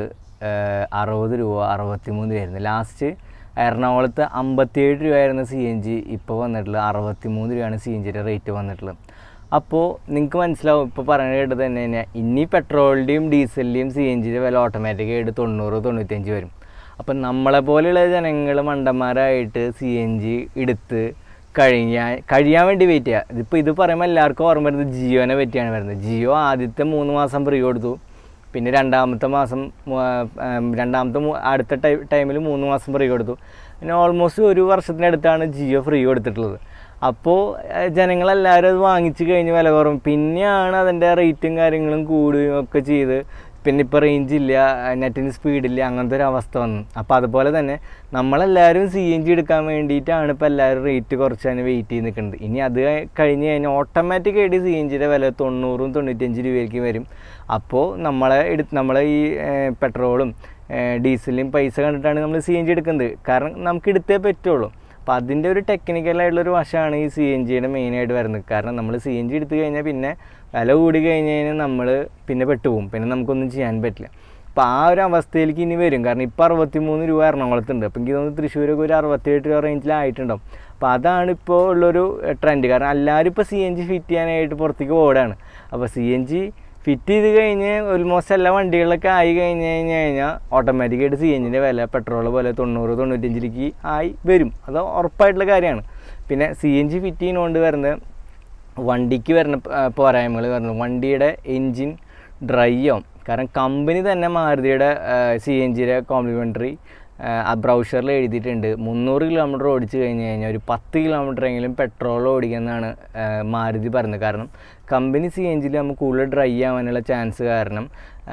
അറുപത് രൂപ അറുപത്തിമൂന്ന് രൂപയായിരുന്നു ലാസ്റ്റ് എറണാകുളത്ത് അമ്പത്തിയേഴ് രൂപയായിരുന്ന സി എൻ ജി ഇപ്പോൾ വന്നിട്ടുള്ളത് അറുപത്തിമൂന്ന് രൂപയാണ് സി എൻ ജിയുടെ റേറ്റ് വന്നിട്ടുള്ളത് അപ്പോൾ നിങ്ങൾക്ക് മനസ്സിലാവും ഇപ്പോൾ പറയുന്നത് കേട്ടത് തന്നെ തന്നെയാണ് ഇനി പെട്രോളിൻ്റെയും ഡീസലിൻ്റെയും സി എൻ ജിയുടെ വില ഓട്ടോമാറ്റിക്കായിട്ട് തൊണ്ണൂറ് തൊണ്ണൂറ്റഞ്ച് വരും അപ്പം നമ്മളെ പോലെയുള്ള ജനങ്ങൾ മണ്ടന്മാരായിട്ട് സി എൻ ജി എടുത്ത് കഴിഞ്ഞാൽ കഴിയാൻ വേണ്ടി വെയിറ്റ് ചെയ്യുക ഇതിപ്പോൾ ഇത് പറയുമ്പോൾ എല്ലാവർക്കും ഓർമ്മ വരുന്നത് ജിയോനെ പറ്റിയാണ് വരുന്നത് ജിയോ ആദ്യത്തെ മൂന്ന് മാസം ഫ്രീ കൊടുത്തു പിന്നെ രണ്ടാമത്തെ മാസം മൂ- ആ, രണ്ടാമത്തെ മൂ- അടുത്ത ടൈ ടൈമിൽ മൂന്ന് മാസം ഫ്രീ കൊടുത്തു പിന്നെ ഓൾമോസ്റ്റ് ഒരു വർഷത്തിനടുത്താണ് ജിയോ ഫ്രീ കൊടുത്തിട്ടുള്ളത് അപ്പോൾ ജനങ്ങളെല്ലാവരും അത് വാങ്ങിച്ച് കഴിഞ്ഞ് വില കുറവും പിന്നെയാണ് അതിൻ്റെ റേറ്റും കാര്യങ്ങളും കൂടുകയും ഒക്കെ ചെയ്ത് പിന്നെ ഇപ്പോൾ റേഞ്ച് ഇല്ല നെറ്റിന് സ്പീഡില്ല അങ്ങനത്തെ ഒരു അവസ്ഥ വന്നു അപ്പോൾ അതുപോലെ തന്നെ നമ്മളെല്ലാവരും സി എൻ ജി എടുക്കാൻ വേണ്ടിയിട്ടാണ് ഇപ്പോൾ എല്ലാവരും റേറ്റ് കുറച്ചാണ് വെയിറ്റ് ചെയ്ത് നിൽക്കുന്നത് ഇനി അത് കഴിഞ്ഞ് കഴിഞ്ഞാൽ ഓട്ടോമാറ്റിക്കായിട്ട് സി എൻ ജിയുടെ വില തൊണ്ണൂറും തൊണ്ണൂറ്റഞ്ച് രൂപയിലേക്ക് വരും അപ്പോൾ നമ്മളെ എടുത്ത് നമ്മളെ ഈ ഏഹ്, പെട്രോളും ഏഹ്, ഡീസലിനും പൈസ കണ്ടിട്ടാണ് നമ്മൾ സി എൻ ജി എടുക്കുന്നത് കാരണം നമുക്ക് എടുത്തേ പറ്റുള്ളൂ അപ്പോൾ അതിൻ്റെ ഒരു ടെക്നിക്കലായിട്ടുള്ളൊരു വശമാണ് ഈ സി എൻ ജിയുടെ മെയിനായിട്ട് വരുന്നത് കാരണം നമ്മൾ സി എൻ ജി എടുത്തു കഴിഞ്ഞാൽ പിന്നെ വില കൂടി കഴിഞ്ഞ് കഴിഞ്ഞാൽ നമ്മൾ പിന്നെ പെട്ടുപോകും പിന്നെ നമുക്കൊന്നും ചെയ്യാൻ പറ്റില്ല അപ്പോൾ ആ ഒരു അവസ്ഥയിലേക്ക് ഇനി വരും കാരണം ഇപ്പോൾ അറുപത്തി മൂന്ന് രൂപ എറണാകുളത്തുണ്ട് അപ്പോൾ എനിക്ക് തോന്നുന്നു തൃശ്ശൂരൊക്കെ ഒരു അറുപത്തിയെട്ട് രൂപ റേഞ്ചിലായിട്ടുണ്ടാവും അപ്പോൾ അതാണ് ഇപ്പോൾ ഉള്ളൊരു ട്രെൻഡ് കാരണം എല്ലാവരും ഇപ്പോൾ സി എൻ ജി ഫിറ്റ് ചെയ്യാനായിട്ട് പുറത്തേക്ക് ഓടാണ് അപ്പോൾ സി എൻ ജി ഫിറ്റ് ചെയ്ത് കഴിഞ്ഞ് ഓൾമോസ്റ്റ് എല്ലാ വണ്ടികളിലൊക്കെ ആയി കഴിഞ്ഞ് കഴിഞ്ഞ് കഴിഞ്ഞാൽ ഓട്ടോമാറ്റിക്കായിട്ട് സി എൻ ജിൻ്റെ വില പെട്രോൾ പോലെ തൊണ്ണൂറ് തൊണ്ണൂറ്റഞ്ചിലേക്ക് ആയി വരും അത് ഉറപ്പായിട്ടുള്ള കാര്യമാണ് പിന്നെ സി എൻ ജി ഫിറ്റ് ചെയ്യുന്നതുകൊണ്ട് വരുന്നത് വണ്ടിക്ക് വരുന്ന പോരായ്മകൾ വരുന്നത് വണ്ടിയുടെ എൻജിൻ ഡ്രൈ ആവും കാരണം കമ്പനി തന്നെ മാരുതിയുടെ സി എൻ ജിയുടെ കോംപ്ലിമെൻ്ററി ആ ബ്രൗഷറിൽ എഴുതിയിട്ടുണ്ട് മുന്നൂറ് കിലോമീറ്റർ ഓടിച്ചു കഴിഞ്ഞ് കഴിഞ്ഞാൽ ഒരു പത്ത് കിലോമീറ്റർ എങ്കിലും പെട്രോൾ ഓടിക്കുമെന്നാണ് മാരുതി പറയുന്നത് കാരണം കമ്പനി സി എൻ ജിയിൽ നമുക്ക് കൂടുതൽ ഡ്രൈ ആവാനുള്ള ചാൻസ് കാരണം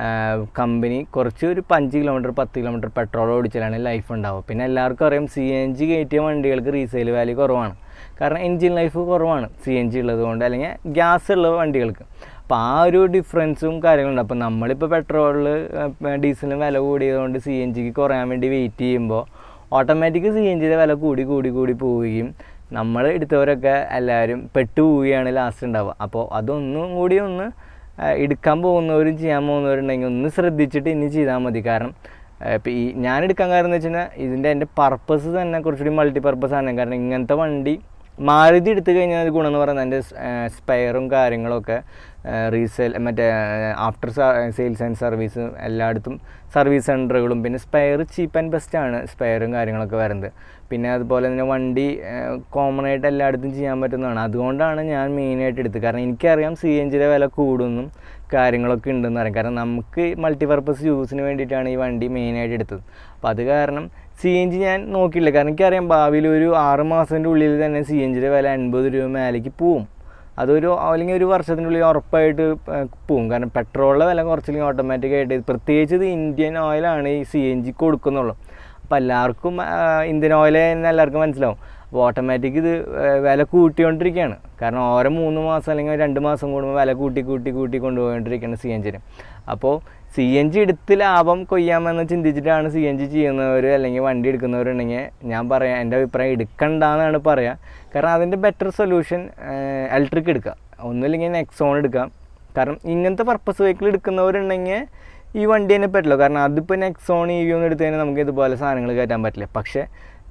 കമ്പനി കുറച്ച് ഒരു അഞ്ച് കിലോമീറ്റർ പത്ത് കിലോമീറ്റർ പെട്രോൾ ഓടിച്ചാലാണ് ലൈഫ് ഉണ്ടാവുക പിന്നെ എല്ലാവർക്കും അറിയാം സി എൻ ജി കയറ്റിയ വണ്ടികൾക്ക് റീസെയിൽ വാല്യൂ കുറവാണ് കാരണം എൻജിൻ ലൈഫ് കുറവാണ് സി എൻ ജി ഉള്ളത് കൊണ്ട് അല്ലെങ്കിൽ ഗ്യാസ് ഉള്ള വണ്ടികൾക്ക് അപ്പോൾ ആ ഒരു ഡിഫറൻസും കാര്യങ്ങളുണ്ട് അപ്പോൾ നമ്മളിപ്പോൾ പെട്രോളിൽ ഡീസലിന് വില കൂടിയതുകൊണ്ട് സി എൻ ജിക്ക് കുറയാൻ വേണ്ടി വെയിറ്റ് ചെയ്യുമ്പോൾ ഓട്ടോമാറ്റിക് സി എൻ ജിയുടെ വില കൂടി കൂടി കൂടി പോവുകയും നമ്മൾ എടുത്തവരൊക്കെ എല്ലാവരും പെട്ടു പോവുകയാണ് ലാസ്റ്റ് ഉണ്ടാവുക അപ്പോൾ അതൊന്നും കൂടി ഒന്ന് എടുക്കാൻ പോകുന്നവരും ചെയ്യാൻ പോകുന്നവരുണ്ടെങ്കിൽ ഒന്ന് ശ്രദ്ധിച്ചിട്ട് ഇനി ചെയ്താൽ മതി കാരണം ഇപ്പോൾ ഈ ഞാൻ എടുക്കാൻ കാരണം എന്ന് വെച്ച് കഴിഞ്ഞാൽ ഇതിൻ്റെ എൻ്റെ പർപ്പസ് തന്നെ കുറച്ചുകൂടി മൾട്ടി പർപ്പസ് ആണ് കാരണം ഇങ്ങനത്തെ വണ്ടി മാരുതി എടുത്തു കഴിഞ്ഞാൽ ഗുണം എന്ന് പറയുന്നത് അതിൻ്റെ സ്പെയറും കാര്യങ്ങളൊക്കെ റീസെയിൽ മറ്റേ ആഫ്റ്റർ സെയിൽസ് ആൻഡ് സർവീസ് എല്ലായിടത്തും സർവീസ് സെൻറ്ററുകളും പിന്നെ സ്പെയർ ചീപ്പ് ആൻഡ് ബെസ്റ്റ് ആണ് സ്പെയറും കാര്യങ്ങളൊക്കെ വരുന്നത് പിന്നെ അതുപോലെ തന്നെ വണ്ടി കോമൺ ആയിട്ട് എല്ലായിടത്തും ചെയ്യാൻ പറ്റുന്നതാണ് അതുകൊണ്ടാണ് ഞാൻ മെയിനായിട്ട് എടുത്തത് കാരണം എനിക്കറിയാം സി എൻ ജിയുടെ വില കൂടുമെന്നും കാര്യങ്ങളൊക്കെ ഉണ്ടെന്ന് അറിയാം കാരണം നമുക്ക് മൾട്ടിപർപ്പസ് യൂസിന് വേണ്ടിയിട്ടാണ് ഈ വണ്ടി മെയിനായിട്ട് എടുത്തത് അപ്പോൾ അത് കാരണം സി എൻ ജി ഞാൻ നോക്കിയില്ല കാരണം എനിക്കറിയാം ഭാവിയിൽ ഒരു ആറ് മാസത്തിൻ്റെ ഉള്ളിൽ തന്നെ സി എൻ ജിയുടെ വില അൻപത് രൂപ മേലേക്ക് പോവും അതൊരു അല്ലെങ്കിൽ ഒരു വർഷത്തിനുള്ളിൽ ഉറപ്പായിട്ട് പോവും കാരണം പെട്രോളിൻ്റെ വില കുറച്ചില്ലെങ്കിൽ ഓട്ടോമാറ്റിക്കായിട്ട് പ്രത്യേകിച്ച് ഇത് ഇന്ത്യൻ ഓയിലാണ് ഈ സി എൻ ജി കൊടുക്കുന്നുള്ളൂ അപ്പോൾ എല്ലാവർക്കും ഇന്ത്യൻ ഓയിൽ തന്നെ എല്ലാവർക്കും മനസ്സിലാവും അപ്പോൾ ഓട്ടോമാറ്റിക് ഇത് വില കൂട്ടിക്കൊണ്ടിരിക്കുകയാണ് കാരണം ഓരോ മൂന്ന് മാസം അല്ലെങ്കിൽ രണ്ട് മാസം കൂടുമ്പോൾ വില കൂട്ടി കൂട്ടി കൂട്ടി കൊണ്ടുപോയിക്കൊണ്ടിരിക്കുകയാണ് സി എൻ ജിന് അപ്പോൾ സി എൻ ജി എടുത്ത് ലാഭം കൊയ്യാമെന്ന് ചിന്തിച്ചിട്ടാണ് സി എൻ ജി ചെയ്യുന്നവർ അല്ലെങ്കിൽ വണ്ടി എടുക്കുന്നവരുണ്ടെങ്കിൽ ഞാൻ പറയാം എൻ്റെ അഭിപ്രായം എടുക്കണ്ടെന്നാണ് പറയുക കാരണം അതിൻ്റെ ബെറ്റർ സൊല്യൂഷൻ ഇലക്ട്രിക് എടുക്കുക ഒന്നുമില്ലെങ്കിൽ നെക്സോൺ എടുക്കാം കാരണം ഇങ്ങനത്തെ പർപ്പസ് വെഹിക്കിൾ എടുക്കുന്നവരുണ്ടെങ്കിൽ ഈ വണ്ടി തന്നെ പറ്റില്ല കാരണം അതിപ്പോൾ നെക്സോൺ ഇ വി ഒന്നും എടുത്തു കഴിഞ്ഞാൽ നമുക്ക് ഇതുപോലെ സാധനങ്ങൾ കയറ്റാൻ പറ്റില്ല പക്ഷേ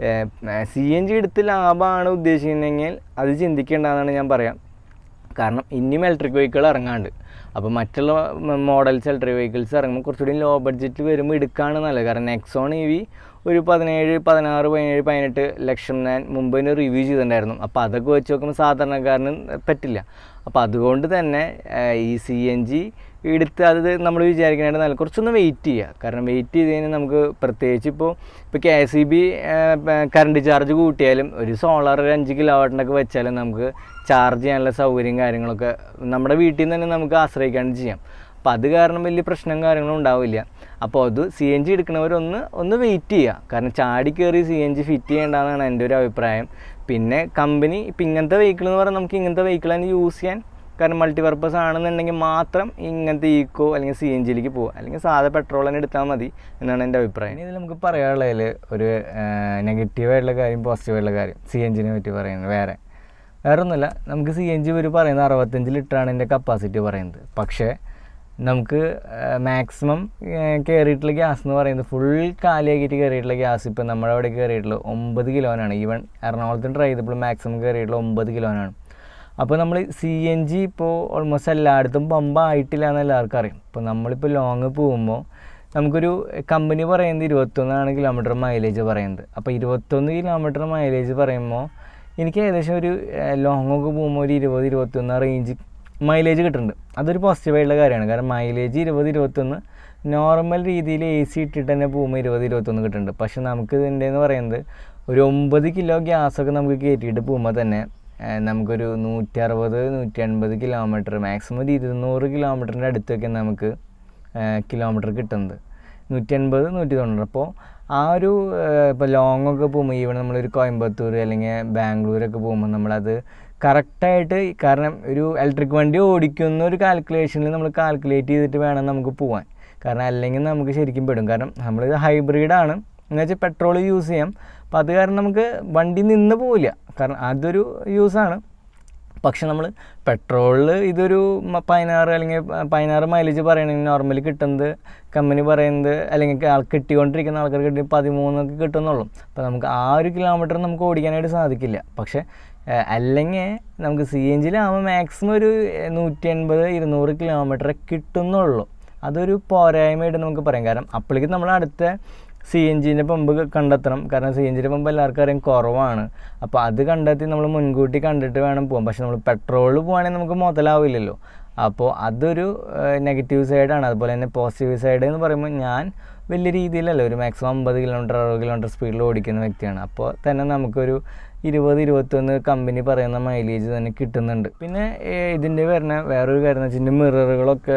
സി എൻ ജി എടുത്ത് ലാഭമാണ് ഉദ്ദേശിക്കുന്നതെങ്കിൽ അത് ചിന്തിക്കേണ്ടതെന്നാണ് ഞാൻ പറയാം കാരണം ഇനിയും ഇലക്ട്രിക് വെഹിക്കിൾ ഇറങ്ങാണ്ട് അപ്പോൾ മറ്റുള്ള മോഡൽസ് ഇലക്ട്രിക് വെഹിക്കിൾസ് ഇറങ്ങുമ്പോൾ കുറച്ചുകൂടി ലോ ബഡ്ജറ്റ് വരുമ്പോൾ എടുക്കുകയാണ് നല്ലത് കാരണം നെക്സോൺ ഇ വി ഒരു പതിനേഴ് പതിനാറ് പതിനേഴ് പതിനെട്ട് ലക്ഷം ഞാൻ മുമ്പ് തന്നെ റിവ്യൂ ചെയ്തിട്ടുണ്ടായിരുന്നു അപ്പോൾ അതൊക്കെ വെച്ച് നോക്കുമ്പോൾ സാധാരണക്കാരന് പറ്റില്ല അപ്പോൾ അതുകൊണ്ട് തന്നെ ഈ സി എൻ ജി എടുത്ത് അത് നമ്മൾ വിചാരിക്കാനായിട്ട് നല്ല കുറച്ചൊന്ന് വെയിറ്റ് ചെയ്യുക കാരണം വെയിറ്റ് ചെയ്ത് കഴിഞ്ഞാൽ നമുക്ക് പ്രത്യേകിച്ച് ഇപ്പോൾ ഇപ്പോൾ K S E B current charge കൂട്ടിയാലും ഒരു സോളാർ ഒരു അഞ്ച് കിലോ വാട്ടിനൊക്കെ വെച്ചാലും നമുക്ക് ചാർജ് ചെയ്യാനുള്ള സൗകര്യം കാര്യങ്ങളൊക്കെ നമ്മുടെ വീട്ടിൽ നിന്ന് തന്നെ നമുക്ക് ആശ്രയിക്കാണ്ട് ചെയ്യാം അപ്പോൾ അത് കാരണം വലിയ പ്രശ്നം കാര്യങ്ങളും ഉണ്ടാവില്ല അപ്പോൾ അത് സി എൻ ജി എടുക്കുന്നവരൊന്ന് ഒന്ന് വെയിറ്റ് ചെയ്യുക കാരണം ചാടി കയറി സി എൻ ജി ഫിറ്റ് ചെയ്യേണ്ടതെന്നാണ് എൻ്റെ ഒരു അഭിപ്രായം പിന്നെ കമ്പനി ഇപ്പം ഇങ്ങനത്തെ വെഹിക്കിൾ എന്ന് പറഞ്ഞാൽ നമുക്ക് ഇങ്ങനത്തെ വെഹിക്കിൾ തന്നെ യൂസ് ചെയ്യാൻ കാരണം മൾട്ടിപർപ്പസ് ആണെന്നുണ്ടെങ്കിൽ മാത്രം ഇങ്ങനത്തെ ഈക്കോ അല്ലെങ്കിൽ സി എൻ ജിയിലേക്ക് പോകും അല്ലെങ്കിൽ സാധാ പെട്രോൾ തന്നെ എടുത്താൽ മതി എന്നാണ് എൻ്റെ അഭിപ്രായം ഇനി ഇതിൽ നമുക്ക് പറയാനുള്ളതിൽ ഒരു നെഗറ്റീവായിട്ടുള്ള കാര്യം പോസിറ്റീവായിട്ടുള്ള കാര്യം സി എൻ ജിനെ പറ്റി പറയുന്നത് വേറെ വേറെ ഒന്നുമില്ല നമുക്ക് സി എൻ ജി ഒരു പറയുന്നത് അറുപത്തഞ്ച് ലിറ്ററാണ് എൻ്റെ കപ്പാസിറ്റി പറയുന്നത് പക്ഷേ നമുക്ക് മാക്സിമം കയറിയിട്ടുള്ള ഗ്യാസ് എന്ന് പറയുന്നത് ഫുൾ കാലിയാക്കിയിട്ട് കയറിയിട്ടുള്ള ഗ്യാസ് ഇപ്പോൾ നമ്മുടെ അവിടെ കയറിയിട്ടുള്ള ഒമ്പത് കിലോനാണ് ഈവൻ എറണാകുളത്ത് ട്രൈ ചെയ്തപ്പോൾ മാക്സിമം കയറിയിട്ടുള്ള ഒമ്പത് കിലോനാണ് അപ്പോൾ നമ്മൾ സി എൻ ജി ഇപ്പോൾ ഓൾമോസ്റ്റ് എല്ലായിടത്തും പമ്പ് ആയിട്ടില്ല എന്ന് എല്ലാവർക്കും അറിയാം ഇപ്പോൾ നമ്മളിപ്പോൾ ലോങ് പോകുമ്പോൾ നമുക്കൊരു കമ്പനി പറയുന്നത് ഇരുപത്തൊന്നാണ് കിലോമീറ്റർ മൈലേജ് പറയുന്നത് അപ്പോൾ ഇരുപത്തൊന്ന് കിലോമീറ്റർ മൈലേജ് പറയുമ്പോൾ എനിക്ക് ഏകദേശം ഒരു ലോങ് ഒക്കെ പോകുമ്പോൾ ഒരു ഇരുപത് ഇരുപത്തൊന്ന് റേഞ്ച് മൈലേജ് കിട്ടുന്നുണ്ട് അതൊരു പോസിറ്റീവായിട്ടുള്ള കാര്യമാണ് കാരണം മൈലേജ് ഇരുപത് ഇരുപത്തൊന്ന് നോർമൽ രീതിയിൽ എ സി ഇട്ടിട്ട് തന്നെ പോകുമ്പോൾ ഇരുപത് ഇരുപത്തൊന്ന് കിട്ടുന്നുണ്ട് പക്ഷെ നമുക്ക് ഇതിൻ്റെ എന്ന് പറയുന്നത് ഒരു ഒമ്പത് കിലോ ഗ്യാസൊക്കെ നമുക്ക് കയറ്റിയിട്ട് പോകുമ്പോൾ തന്നെ നമുക്കൊരു നൂറ്റി അറുപത് നൂറ്റി അൻപത് കിലോമീറ്റർ മാക്സിമം ഒരു ഇരുന്നൂറ് കിലോമീറ്ററിൻ്റെ അടുത്തൊക്കെ നമുക്ക് കിലോമീറ്റർ കിട്ടുന്നത് നൂറ്റി അൻപത് നൂറ്റി തൊണ്ണൂറ് അപ്പോൾ ആ ഒരു ഇപ്പോൾ ലോങ് ഒക്കെ പോകുമ്പോൾ ഈവൻ നമ്മളൊരു കോയമ്പത്തൂർ അല്ലെങ്കിൽ ബാംഗ്ലൂരൊക്കെ പോകുമ്പോൾ നമ്മളത് കറക്റ്റായിട്ട് കാരണം ഒരു ഇലക്ട്രിക് വണ്ടി ഓടിക്കുന്ന ഒരു കാൽക്കുലേഷനിൽ നമ്മൾ കാൽക്കുലേറ്റ് ചെയ്തിട്ട് വേണം നമുക്ക് പോകാൻ കാരണം അല്ലെങ്കിൽ നമുക്ക് ശരിക്കും പെടും കാരണം നമ്മളിത് ഹൈബ്രിഡാണ് എന്ന് വെച്ചാൽ പെട്രോൾ യൂസ് ചെയ്യാം അപ്പോൾ അത് കാരണം നമുക്ക് വണ്ടി നിന്ന് പോവില്ല കാരണം അതൊരു യൂസാണ് പക്ഷെ നമ്മൾ പെട്രോളിൽ ഇതൊരു മ- പതിനാറ് അല്ലെങ്കിൽ പ- പതിനാറ് മൈലേജ് പറയണമെങ്കിൽ നോർമലി കിട്ടുന്നത് കമ്പനി പറയുന്നത് അല്ലെങ്കിൽ ആൾ കിട്ടിക്കൊണ്ടിരിക്കുന്ന ആൾക്കാർ കിട്ടി പതിമൂന്നൊക്കെ കിട്ടുന്നുള്ളൂ അപ്പോൾ നമുക്ക് ആ ഒരു കിലോമീറ്റർ നമുക്ക് ഓടിക്കാനായിട്ട് സാധിക്കില്ല പക്ഷേ ഏഹ്, അല്ലെങ്കിൽ നമുക്ക് സി എൻ ജിയിലാകുമ്പോൾ മാക്സിമം ഒരു ഏഹ്, നൂറ്റി എൺപത് ഇരുന്നൂറ് കിലോമീറ്റർ കിട്ടുന്നുള്ളൂ അതൊരു പോരായ്മയായിട്ട് നമുക്ക് പറയാം കാരണം അപ്പോഴേക്കും നമ്മൾ അടുത്ത സി എൻ ജിൻ്റെ പമ്പ് കണ്ടെത്തണം കാരണം സി എൻ ജിൻ്റെ പമ്പ് എല്ലാവർക്കും അറിയാം കുറവാണ് അപ്പോൾ അത് കണ്ടെത്തി നമ്മൾ മുൻകൂട്ടി കണ്ടിട്ട് വേണം പോകാൻ പക്ഷെ നമ്മൾ പെട്രോളിൽ പോകുകയാണെങ്കിൽ നമുക്ക് മുതലാവില്ലല്ലോ അപ്പോൾ അതൊരു നെഗറ്റീവ് സൈഡാണ് അതുപോലെ തന്നെ പോസിറ്റീവ് സൈഡ് എന്ന് പറയുമ്പോൾ ഞാൻ വലിയ രീതിയിലല്ല ഒരു മാക്സിമം അമ്പത് കിലോമീറ്റർ അറുപത് കിലോമീറ്റർ സ്പീഡിൽ ഓടിക്കുന്ന വ്യക്തിയാണ് അപ്പോൾ തന്നെ നമുക്കൊരു ഇരുപത് ഇരുപത്തൊന്ന് കമ്പനി പറയുന്ന മൈലേജ് തന്നെ കിട്ടുന്നുണ്ട് പിന്നെ ഏഹ്, ഇതിൻ്റെ വരുന്ന വേറൊരു കാര്യം എന്ന് വെച്ചാൽ മിററുകളൊക്കെ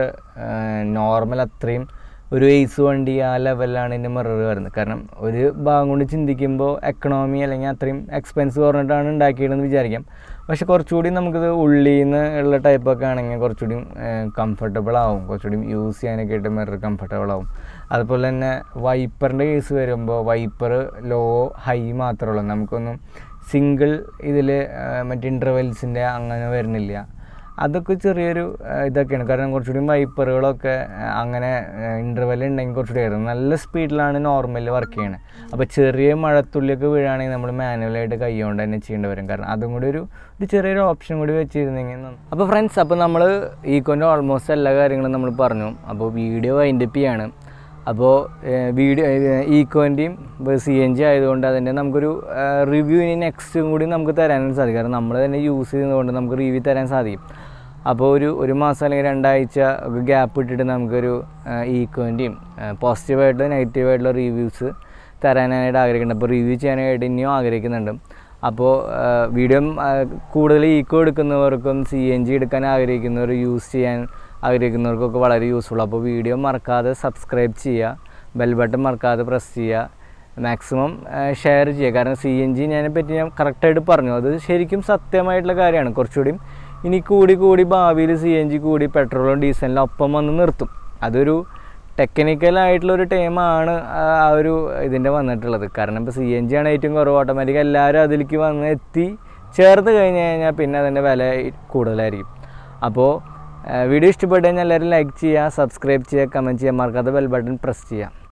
നോർമൽ അത്രയും ഒരു എയ്സ് വണ്ടി ആ ലെവലിലാണ് ഇതിൻ്റെ മിറർ വരുന്നത് കാരണം ഒരു ഭാഗം കൊണ്ട് ചിന്തിക്കുമ്പോൾ എക്കണോമി അല്ലെങ്കിൽ അത്രയും എക്സ്പെൻസ് കുറഞ്ഞിട്ടാണ് ഉണ്ടാക്കിയതെന്ന് വിചാരിക്കാം പക്ഷെ കുറച്ചുകൂടി നമുക്കിത് ഉള്ളിൽ നിന്ന് ഉള്ള ടൈപ്പൊക്കെ ആണെങ്കിൽ കുറച്ചുകൂടി കംഫർട്ടബിൾ ആവും കുറച്ചുകൂടി യൂസ് ചെയ്യാനൊക്കെ ആയിട്ട് മിറർ കംഫർട്ടബിൾ ആവും അതുപോലെ തന്നെ വൈപ്പറിൻ്റെ കേസ് വരുമ്പോൾ വൈപ്പർ ലോ ഹൈ മാത്രമേ ഉള്ളൂ നമുക്കൊന്നും സിംഗിൾ ഇതിൽ മറ്റേ ഇൻ്റർവെൽസിൻ്റെ അങ്ങനെ വരുന്നില്ല അതൊക്കെ ചെറിയൊരു ആ, ഇതൊക്കെയാണ് കാരണം കുറച്ചുകൂടി വൈപ്പറുകളൊക്കെ ആ, അങ്ങനെ ഇൻ്റർവെൽ ഉണ്ടെങ്കിൽ കുറച്ചുകൂടി ആയിരുന്നു നല്ല സ്പീഡിലാണ് നോർമൽ വർക്ക് ചെയ്യണത് അപ്പോൾ ചെറിയ മഴത്തുള്ളിയൊക്കെ വീഴുകയാണെങ്കിൽ നമ്മൾ മാനുവലായിട്ട് കൈകൊണ്ട് തന്നെ ചെയ്യേണ്ടി വരും കാരണം അതും കൂടി ഒരു ഒരു ചെറിയൊരു ഓപ്ഷൻ കൂടി വെച്ചിരുന്നെങ്കിൽ നന്ന്. അപ്പോൾ ഫ്രണ്ട്സ് അപ്പോൾ നമ്മൾ ഈക്കോൻ്റെ ഓൾമോസ്റ്റ് എല്ലാ കാര്യങ്ങളും നമ്മൾ പറഞ്ഞു അപ്പോൾ വീഡിയോ വൈൻഡപ്പ് ചെയ്യാണ് അപ്പോൾ വീഡിയോ ഈക്കോൻ്റെയും സി എൻ ജി ആയതുകൊണ്ട് അതിൻ്റെ നമുക്കൊരു റിവ്യൂ ഇനി നെക്സ്റ്റും കൂടി നമുക്ക് തരാനായിട്ട് സാധിക്കും കാരണം നമ്മൾ തന്നെ യൂസ് ചെയ്യുന്നതുകൊണ്ട് നമുക്ക് റിവ്യൂ തരാൻ സാധിക്കും അപ്പോൾ ഒരു ഒരു മാസം അല്ലെങ്കിൽ രണ്ടാഴ്ച ഗ്യാപ്പ് ഇട്ടിട്ട് നമുക്കൊരു ഈക്കോൻ്റെയും പോസിറ്റീവായിട്ട് നെഗറ്റീവായിട്ടുള്ള റിവ്യൂസ് തരാനായിട്ട് ആഗ്രഹിക്കുന്നുണ്ട് അപ്പോൾ റിവ്യൂ ചെയ്യാനായിട്ട് ഇനിയും ആഗ്രഹിക്കുന്നുണ്ട് അപ്പോൾ വീഡിയോ കൂടുതൽ ഈക്കോ എടുക്കുന്നവർക്കും സി എൻ ജി എടുക്കാൻ ആഗ്രഹിക്കുന്നവർ യൂസ് ചെയ്യാൻ ആഗ്രഹിക്കുന്നവർക്കൊക്കെ വളരെ യൂസ്ഫുൾ അപ്പോൾ വീഡിയോ മറക്കാതെ സബ്സ്ക്രൈബ് ചെയ്യുക ബെൽ ബട്ടൺ മറക്കാതെ പ്രസ് ചെയ്യുക മാക്സിമം ഷെയർ ചെയ്യുക കാരണം സി എൻ ജി ഞാനെ പറ്റി ഞാൻ കറക്റ്റായിട്ട് പറഞ്ഞു അത് ശരിക്കും സത്യമായിട്ടുള്ള കാര്യമാണ് കുറച്ചുകൂടി ഇനി കൂടി കൂടി ഭാവിയിൽ സി എൻ ജി കൂടി പെട്രോളും ഡീസലിനും ഒപ്പം വന്ന് നിർത്തും അതൊരു ടെക്നിക്കലായിട്ടുള്ളൊരു ടൈമാണ് ആ ഒരു ഇതിൻ്റെ വന്നിട്ടുള്ളത് കാരണം ഇപ്പോൾ സി എൻ ജി ആണ് ഏറ്റവും കുറവ് ഓട്ടോമാറ്റിക് എല്ലാവരും അതിലേക്ക് വന്ന് എത്തി ചേർത്ത് കഴിഞ്ഞ് കഴിഞ്ഞാൽ പിന്നെ അതിൻ്റെ വില കൂടുതലായിരിക്കും അപ്പോൾ വീഡിയോ ഇഷ്ടപ്പെട്ട് കഴിഞ്ഞാൽ എല്ലാവരും ലൈക്ക് ചെയ്യുക സബ്സ്ക്രൈബ് ചെയ്യുക കമൻറ്റ് ചെയ്യുക മറക്കാതെ ബെൽ ബട്ടൺ പ്രസ് ചെയ്യുക